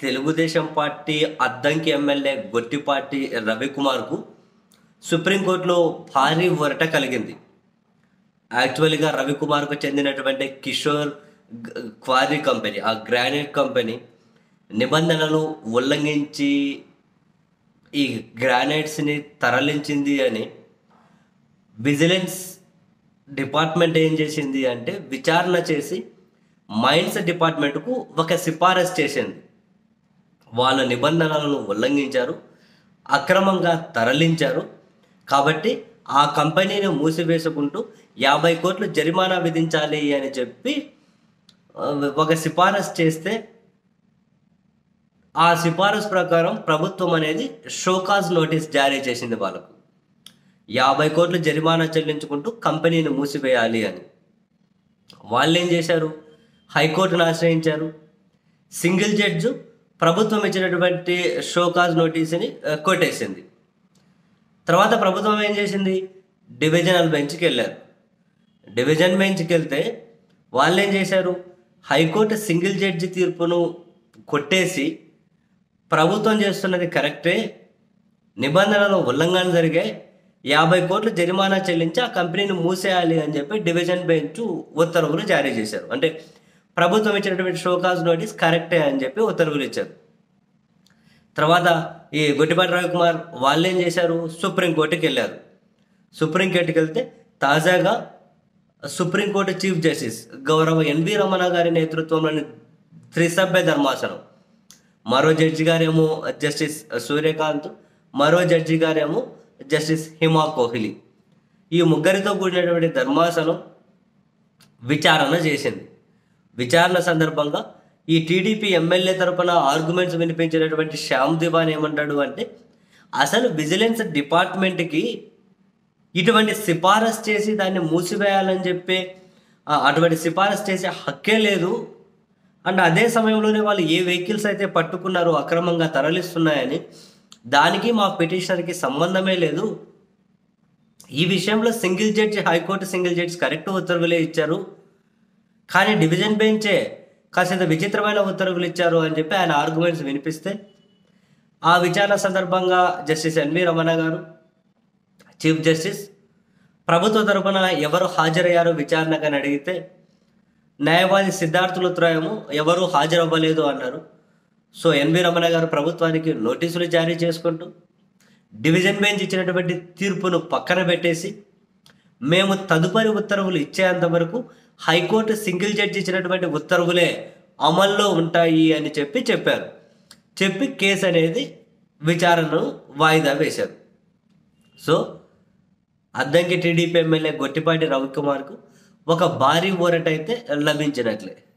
Telugu Desam party Addanki MLA Gottipati రవికుమార్కు సుప్రీంకోర్టులో భారీ వరట కలిగింది యాక్చువల్గా రవికుమార్కు చెందినటువంటి కిషోర్ గ- క్వారీ కంపెనీ ఆ గ్రానైట్ కంపెనీ నిబంధనలు ఉల్లంఘించి ఈ గ్రానైట్స్ని తరలించింది అని విజిలెన్స్ డిపార్ట్మెంట్ ఏం చేసింది అంటే విచారణ చేసి మైన్స్ డిపార్ట్మెంట్కు ఒక సిఫారసు చేసింది వాళ్ళ నిబంధనలను ఉల్లంఘించారు అక్రమంగా తరలించారు కాబట్టి ఆ కంపెనీని మూసివేసుకుంటూ యాభై కోట్లు జరిమానా విధించాలి అని చెప్పి ఆ, ఒక సిఫారసు చేస్తే ఆ సిఫారసు ప్రకారం ప్రభుత్వం అనేది షోకాజ్ నోటీస్ జారీ చేసింది వాళ్ళకు యాభై కోట్లు జరిమానా చెల్లించుకుంటూ కంపెనీని మూసివేయాలి అని వాళ్ళు ఏం చేశారు హైకోర్టును ఆశ్రయించారు సింగిల్ జడ్జు ప్రభుత్వం ఇచ్చినటువంటి షోకాజ్ నోటీస్ని ఆ, కొట్టేసింది తర్వాత ప్రభుత్వం ఏం చేసింది డివిజనల్ బెంచ్కి వెళ్ళారు డివిజన్ బెంచ్కి వెళ్తే వాళ్ళు ఏం చేశారు హైకోర్టు సింగిల్ జడ్జి తీర్పును కొట్టేసి ప్రభుత్వం చేస్తున్నది కరెక్టే నిబంధనల ఉల్లంఘన జరిగే యాభై కోట్లు జరిమానా చెల్లించి ఆ కంపెనీని మూసేయాలి అని చెప్పి డివిజన్ బెంచ్ ఉత్తర్వులు జారీ చేశారు అంటే ప్రభుత్వం ఇచ్చినటువంటి షోకాజ్ నోటీస్ కరెక్టే అని చెప్పి ఉత్తర్వులు ఇచ్చారు తర్వాత ఈ గొట్టిపాటి రవికుమార్ వాళ్ళు ఏం చేశారు సుప్రీంకోర్టుకి వెళ్ళారు సుప్రీంకోర్టుకి వెళ్తే తాజాగా సుప్రీంకోర్టు చీఫ్ జస్టిస్ గౌరవ ఎన్వి రమణ గారి నేతృత్వంలోని త్రిసభ్య ధర్మాసనం మరో జడ్జి గారేమో జస్టిస్ సూర్యకాంత్ మరో జడ్జి గారేమో జస్టిస్ హిమా కోహ్లీ ఈ ముగ్గురితో కూడినటువంటి ధర్మాసనం విచారణ చేసింది విచారణ సందర్భంగా ఈ టీడీపీ ఎమ్మెల్యే తరపున ఆర్గ్యుమెంట్స్ వినిపించినటువంటి శ్యామ్ దివాన్ ఏమంటాడు అంటే అసలు విజిలెన్స్ డిపార్ట్మెంట్కి ఇటువంటి సిఫారసు చేసి దాన్ని మూసివేయాలని చెప్పి ఆ, అటువంటి సిఫారసు చేసే హక్కే లేదు అండ్ అదే సమయంలోనే వాళ్ళు ఏ వెహికల్స్ అయితే పట్టుకున్నారో అక్రమంగా తరలిస్తున్నాయని దానికి మా పిటిషనర్కి సంబంధమే లేదు ఈ విషయంలో single judge high court single judge correct ఉత్తర్వులే ఇచ్చారు కానీ డివిజన్ బెంచే కాసింత విచిత్రమైన ఉత్తర్వులు ఇచ్చారు అని చెప్పి ఆయన ఆర్గ్యుమెంట్స్ వినిపిస్తే ఆ విచారణ సందర్భంగా జస్టిస్ ఎన్వి రమణ గారు చీఫ్ జస్టిస్ ప్రభుత్వ తరపున ఎవరు హాజరయ్యారో విచారణకని అడిగితే న్యాయవాది సిద్ధార్థ లుత్రాయము ఎవరు హాజరవ్వలేదు అన్నారు సో ఎన్వి రమణ గారు ప్రభుత్వానికి నోటీసులు జారీ చేసుకుంటూ డివిజన్ బెంచ్ ఇచ్చినటువంటి తీర్పును పక్కన పెట్టేసి మేము తదుపరి ఉత్తర్వులు ఇచ్చేంత వరకు హైకోర్టు సింగిల్ జడ్జి ఇచ్చినటువంటి ఉత్తర్వులే అమల్లో ఉంటాయి అని చెప్పి చెప్పారు చెప్పి కేసు అనేది విచారణను వాయిదా వేశారు so Addanki TDP MLA Gottipati రవికుమార్కు ఒక భారీ ఊరటైతే లభించినట్లే